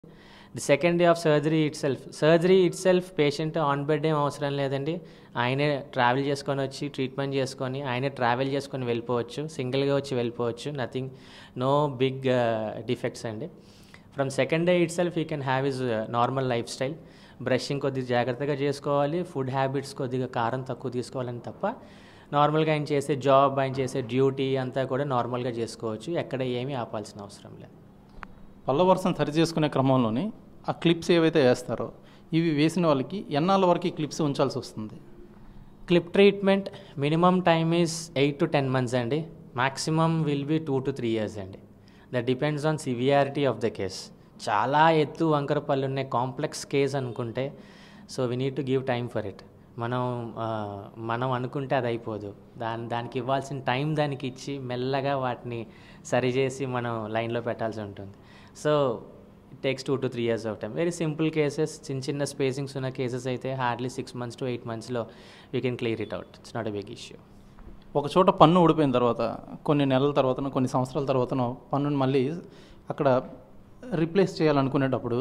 the second day of surgery itself surgery itself patient on bed ఏం అవసరం లేదండి ఆయనే travel చేసుకొని వచ్చి ట్రీట్మెంట్ చేసుకొని ఆయనే ట్రావెల్ చేసుకొని వెళ్ళిపోవచ్చు సింగిల్గా వచ్చి వెళ్ళిపోవచ్చు నథింగ్ నో బిగ్ డిఫెక్ట్స్ అండి from second day itself you can have is normal lifestyle brushing కొద్దిగా జాగ్రత్తగా చేసుకోవాలి ఫుడ్ హ్యాబిట్స్ కొద్దిగా కారం తక్కువ తీసుకోవాలని తప్ప నార్మల్గా ఆయన చేసే జాబ్ ఆయన చేసే డ్యూటీ అంతా కూడా నార్మల్గా చేసుకోవచ్చు ఎక్కడ ఏమీ ఆపాల్సిన అవసరం లేదు పళ్ళ వరుసను సరి చేసుకునే క్రమంలోనే ఆ క్లిప్స్ ఏవైతే వేస్తారో ఇవి వేసిన వాళ్ళకి ఎన్నాళ్ళ వరకు ఈ క్లిప్స్ ఉంచాల్సి వస్తుంది clip treatment minimum time is eight to ten months అండి maximum will be two to three years అండి that depends on severity of the case చాలా ఎత్తు వంకర పళ్ళు ఉన్నాయి కాంప్లెక్స్ కేస్ అనుకుంటే so we need to give time for it మనం ఆ, మనం అనుకుంటే అది అయిపోదు దాని దానికి ఇవ్వాల్సిన టైం దానికి ఇచ్చి మెల్లగా వాటిని సరిచేసి మనం లైన్లో పెట్టాల్సి ఉంటుంది so it takes two to three years of time very simple cases చిన్న చిన్న స్పేసింగ్స్ ఉన్న కేసెస్ అయితే hardly six months to eight మంత్స్లో we can clear it out it's not a big issue ఒక చోట పన్ను ఊడిపోయిన తర్వాత కొన్ని నెలల తర్వాతనో కొన్ని సంవత్సరాల తర్వాతనో పన్నుని మళ్ళీ అక్కడ రిప్లేస్ చేయాలనుకునేటప్పుడు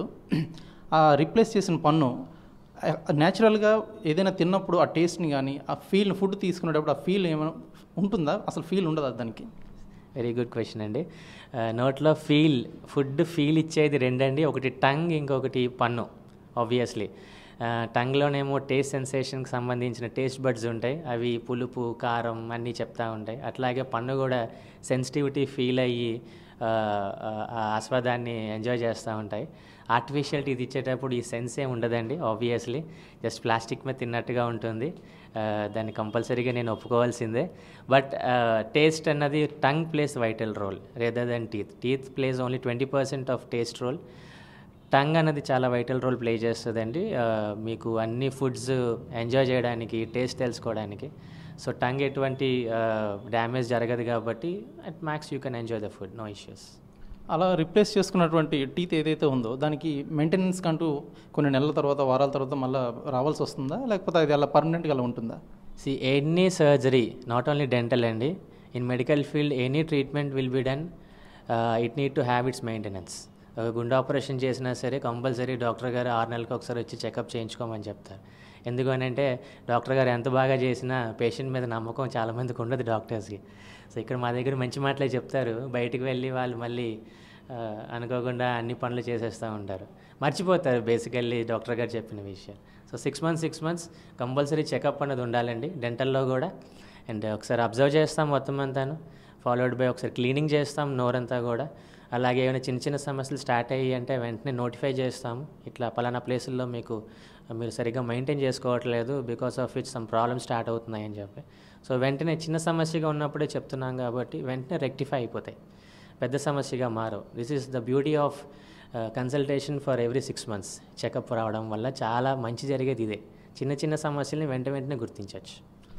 ఆ రిప్లేస్ చేసిన పన్ను న్యాచురల్గా ఏదైనా తిన్నప్పుడు ఆ టేస్ట్ని కానీ ఆ ఫీల్ ఫుడ్ తీసుకునేటప్పుడు ఆ ఫీల్ ఏమైనా ఉంటుందా అసలు ఫీల్ ఉండదా దానికి వెరీ గుడ్ క్వశ్చన్ అండి ఆ, నోట్లో ఫీల్ ఫుడ్ ఫీల్ ఇచ్చేది రెండండి ఒకటి టంగ్ ఇంకొకటి పన్ను ఆబ్వియస్లీ టంగ్లోనేమో టేస్ట్ సెన్సేషన్కి సంబంధించిన టేస్ట్ బడ్స్ ఉంటాయి అవి పులుపు కారం అన్నీ చెప్తా ఉంటాయి అట్లాగే పన్ను కూడా సెన్సిటివిటీ ఫీల్ అయ్యి ఆ, ఆ, ఆ ఆస్వాదాన్ని ఎంజాయ్ చేస్తూ ఉంటాయి ఆర్టిఫిషియల్ టీత్ ఇచ్చేటప్పుడు ఈ సెన్స్ ఏమి ఉండదండి ఆబ్వియస్లీ జస్ట్ ప్లాస్టిక్ మీద తిన్నట్టుగా ఉంటుంది ఆ, దాన్ని కంపల్సరీగా నేను ఒప్పుకోవాల్సిందే బట్ టేస్ట్ అన్నది tongue plays vital role rather than teeth teeth plays only twenty percent of taste role tongue అనేది చాలా వైటల్ రోల్ ప్లే చేస్తుందండి ఆ, మీకు అన్ని ఫుడ్స్ ఎంజాయ్ చేయడానికి టేస్ట్ తెలుసుకోవడానికి సో టంగ్ ఎటువంటి డ్యామేజ్ జరగదు కాబట్టి at max you can enjoy the food no issues అలా రిప్లేస్ చేసుకున్నటువంటి టీత్ ఏదైతే ఉందో దానికి మెయింటెనెన్స్ కంటూ కొన్ని నెలల తర్వాత వారాల తర్వాత మళ్ళీ రావాల్సి వస్తుందా లేకపోతే అది అలా పర్మనెంట్గా అలా ఉంటుందా see any surgery not only dental అండి in medical field any treatment will be done it need to have its maintenance గుండె ఆపరేషన్ చేసినా సరే కంపల్సరీ డాక్టర్ గారు ఆరు నెలలకు ఒకసారి వచ్చి చెకప్ చేయించుకోమని చెప్తారు ఎందుకు అని అంటే డాక్టర్ గారు ఎంత బాగా చేసినా పేషెంట్ మీద నమ్మకం చాలామందికి ఉండదు డాక్టర్స్కి సో ఇక్కడ మా దగ్గర మంచి మాటలే చెప్తారు బయటికి వెళ్ళి వాళ్ళు మళ్ళీ ఆ, అనుకోకుండా అన్ని పనులు చేసేస్తూ ఉంటారు మర్చిపోతారు బేసికల్లీ డాక్టర్ గారు చెప్పిన విషయం so six months six months compulsory checkup అనేది ఉండాలండి డెంటల్లో కూడా అండ్ ఒకసారి అబ్జర్వ్ చేస్తాం మొత్తం అంతాను ఫాలోడ్ బై ఒకసారి క్లీనింగ్ చేస్తాం నోరంతా కూడా అలాగే ఏమైనా చిన్న చిన్న సమస్యలు స్టార్ట్ అయ్యి అంటే వెంటనే నోటిఫై చేస్తాము ఇట్లా పలానా ప్లేసుల్లో మీకు మీరు సరిగ్గా మెయింటైన్ చేసుకోవట్లేదు because of it some problem start అవుతున్నాయి అని చెప్పి సో వెంటనే చిన్న సమస్యగా ఉన్నప్పుడే చెప్తున్నాం కాబట్టి వెంటనే రెక్టిఫై అయిపోతాయి పెద్ద సమస్యగా మారవు this is the beauty of consultation for every six months checkup రావడం వల్ల చాలా మంచి జరిగేది ఇదే చిన్న చిన్న సమస్యల్ని వెంట వెంటనే గుర్తించవచ్చు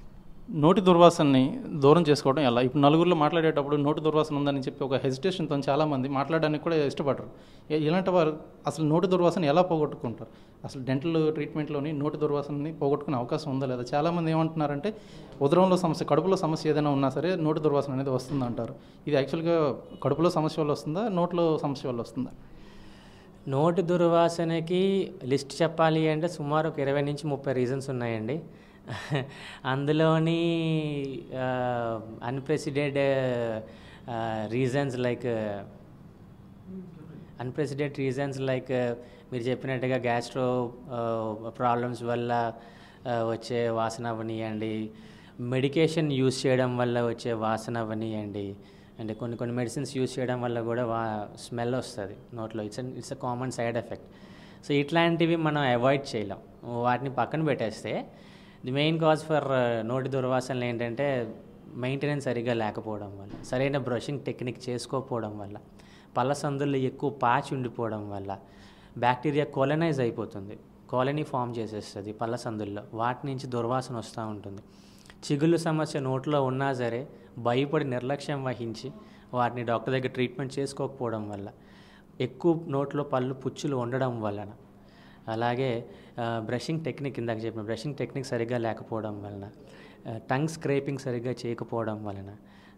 నోటి దుర్వాసనని దూరం చేసుకోవడం ఎలా ఇప్పుడు నలుగురిలో మాట్లాడేటప్పుడు నోటి దుర్వాసన ఉందని చెప్పి ఒక హెసిటేషన్తో చాలామంది మాట్లాడడానికి కూడా ఇష్టపడరు ఇ- ఇలాంటి వారు అసలు నోటి దుర్వాసన ఎలా పోగొట్టుకుంటారు అసలు డెంటల్ ట్రీట్మెంట్లోని నోటి దుర్వాసనని పోగొట్టుకునే అవకాశం ఉందా లేదా చాలామంది ఏమంటున్నారంటే ఉదరంలో సమస్య కడుపులో సమస్య ఏదైనా ఉన్నా సరే నోటి దుర్వాసన అనేది వస్తుంది అంటారు ఇది యాక్చువల్గా కడుపులో సమస్య వల్ల వస్తుందా నోట్లో సమస్య వల్ల వస్తుందా నోటి దుర్వాసనకి లిస్ట్ చెప్పాలి అంటే సుమారు ఒక ఇరవై నుంచి ముప్పై రీజన్స్ ఉన్నాయండి అందులోని unprecedented reasons like unprecedented reasons like మీరు చెప్పినట్టుగా గ్యాస్ట్రో ప్రాబ్లమ్స్ వల్ల ఆ, వచ్చే వాసన అవనియండి మెడికేషన్ యూస్ చేయడం వల్ల వచ్చే వాసన అవనియండి అంటే కొన్ని కొన్ని మెడిసిన్స్ యూస్ చేయడం వల్ల కూడా వా స్మెల్ వస్తుంది నోట్లో it's it's a common side effect so ఇట్లాంటివి మనం అవాయిడ్ చేయలేం వాటిని పక్కన పెట్టేస్తే ది మెయిన్ కాజ్ ఫర్ నోటి దుర్వాసనలు ఏంటంటే మెయింటెనెన్స్ సరిగా లేకపోవడం వల్ల సరైన బ్రషింగ్ టెక్నిక్ చేసుకోకపోవడం వల్ల పళ్ళ సందుల్లో ఎక్కువ పాచి ఉండిపోవడం వల్ల బ్యాక్టీరియా కొలనైజ్ అయిపోతుంది కాలనీ ఫామ్ చేసేస్తుంది పళ్ళ సందుల్లో వాటి నుంచి దుర్వాసన వస్తూ ఉంటుంది చిగుళ్ళు సమస్య నోట్లో ఉన్నా సరే భయపడి నిర్లక్ష్యం వహించి వాటిని డాక్టర్ దగ్గర ట్రీట్మెంట్ చేసుకోకపోవడం వల్ల ఎక్కువ నోట్లో పళ్ళు పుచ్చులు ఉండడం వలన అలాగే బ్రషింగ్ టెక్నిక్ ఇందాక చెప్పిన బ్రషింగ్ టెక్నిక్ సరిగ్గా లేకపోవడం వలన టంగ్ స్క్రేపింగ్ సరిగ్గా చేయకపోవడం వలన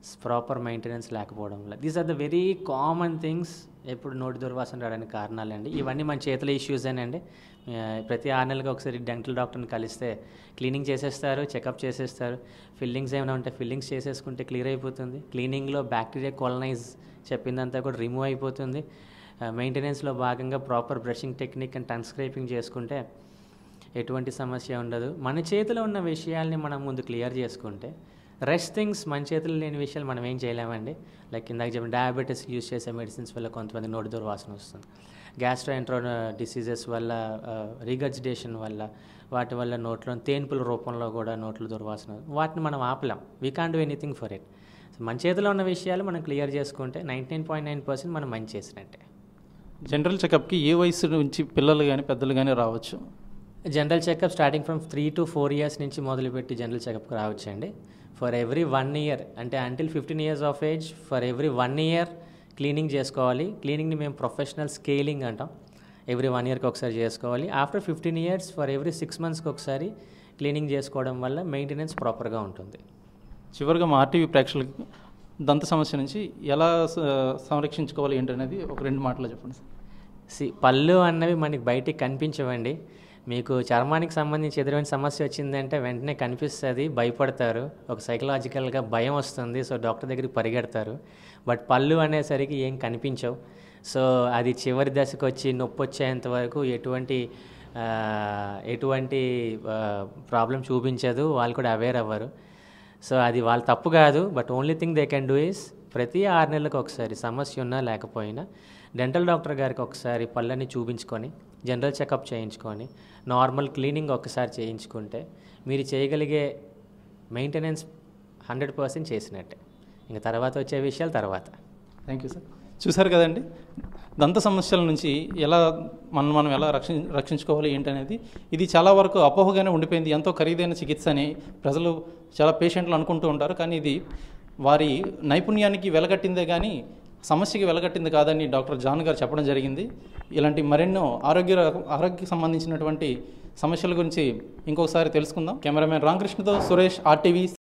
ప్రాపర్ మెయింటెనెన్స్ లేకపోవడం వల్ల these are the very common things ఎప్పుడు నోటి దుర్వాసన రావడానికి కారణాలండి ఇవన్నీ మన చేతుల ఇష్యూస్ అండి ప్రతి ఆరు నెలలకు ఒకసారి డెంటల్ డాక్టర్ని కలిస్తే క్లీనింగ్ చేసేస్తారు చెకప్ చేసేస్తారు ఫిల్లింగ్స్ ఏమైనా ఉంటే ఫిల్లింగ్స్ చేసేసుకుంటే క్లియర్ అయిపోతుంది క్లీనింగ్లో బ్యాక్టీరియా కొలనైజ్ చెప్పిందంతా కూడా రిమూవ్ అయిపోతుంది మెయింటెనెన్స్లో భాగంగా proper brushing technique and tongue scraping చేసుకుంటే ఎటువంటి సమస్య ఉండదు మన చేతిలో ఉన్న విషయాల్ని మనం ముందు క్లియర్ చేసుకుంటే రెస్ట్ థింగ్స్ మన చేతిలో లేని విషయాలు మనం ఏం చేయలేమండి లైక్ ఇందాక చెప్పిన డయాబెటీస్ యూస్ చేసే మెడిసిన్స్ వల్ల కొంతమంది నోటి దుర్వాసన వస్తుంది గ్యాస్ట్రోఎంట్రో డిసీజెస్ వల్ల రీగర్జిడేషన్ వల్ల వాటి వల్ల నోట్లో తేన్పుల రూపంలో కూడా నోట్లో దుర్వాసన వాటిని మనం ఆపలేం we can do anything for it మన చేతిలో ఉన్న విషయాలు మనం క్లియర్ చేసుకుంటే ninety nine point nine percent మనం మంచి చేసినట్టే జనరల్ చెకప్కి ఏ వయసు నుంచి పిల్లలు కానీ పెద్దలు కానీ రావచ్చు general checkup starting from three to four years నుంచి మొదలుపెట్టి జనరల్ చెకప్కి రావచ్చండి ఫర్ ఎవ్రీ వన్ ఇయర్ అంటే until fifteen years of age for every one year cleaning చేసుకోవాలి క్లీనింగ్ని మేము ప్రొఫెషనల్ స్కేలింగ్ అంటాం ఎవ్రీ వన్ ఇయర్కి ఒకసారి చేసుకోవాలి after fifteen years for every six మంత్స్కి ఒకసారి క్లీనింగ్ చేసుకోవడం వల్ల మెయింటెనెన్స్ ప్రాపర్గా ఉంటుంది చివరిగా మా ఆర్టీవీ ప్రేక్షకులకి దంత సమస్య నుంచి ఎలా స- సంరక్షించుకోవాలి ఏంటనేది ఒక రెండు మాటలు చెప్పండి సార్ సి పళ్ళు అన్నవి మనకి బయటికి కనిపించవండి మీకు చర్మానికి సంబంధించి ఎదురైన సమస్య వచ్చిందంటే వెంటనే కనిపిస్తుంది భయపడతారు ఒక సైకలాజికల్గా భయం వస్తుంది సో డాక్టర్ దగ్గరికి పరిగెడతారు బట్ పళ్ళు అనేసరికి ఏం కనిపించవు సో అది చివరి దశకు వచ్చి నొప్పి వచ్చేంత వరకు ఎటువంటి ఆ, ఎటువంటి ప్రాబ్లం చూపించదు వాళ్ళు కూడా అవేర్ అవ్వరు సో అది వాళ్ళ తప్పు కాదు but only thing they can do is ప్రతి ఆరు నెలలకు ఒకసారి సమస్య ఉన్నా లేకపోయినా డెంటల్ డాక్టర్ గారికి ఒకసారి పళ్ళని చూపించుకొని జనరల్ చెకప్ చేయించుకొని నార్మల్ క్లీనింగ్ ఒకసారి చేయించుకుంటే మీరు చేయగలిగే మెయింటెనెన్స్ హండ్రెడ్ పర్సెంట్ చేసినట్టే ఇంకా తర్వాత వచ్చే విషయాలు తర్వాత థ్యాంక్ యూ సార్ చూసారు కదండి దంత సమస్యల నుంచి ఎలా మనం మనం ఎలా రక్షి రక్షించుకోవాలి ఏంటనేది ఇది చాలా వరకు అపోహగానే ఉండిపోయింది ఎంతో ఖరీదైన చికిత్స అని ప్రజలు చాలా పేషెంట్లు అనుకుంటూ ఉంటారు కానీ ఇది వారి నైపుణ్యానికి వెలగట్టిందే కానీ సమస్యకి వెలగట్టింది కాదని డాక్టర్ జాన్ గారు చెప్పడం జరిగింది ఇలాంటి మరెన్నో ఆరోగ్య ఆరోగ్యకి సంబంధించినటువంటి సమస్యల గురించి ఇంకొకసారి తెలుసుకుందాం కెమెరామెన్ రామకృష్ణతో సురేష్ ఆర్టీవీ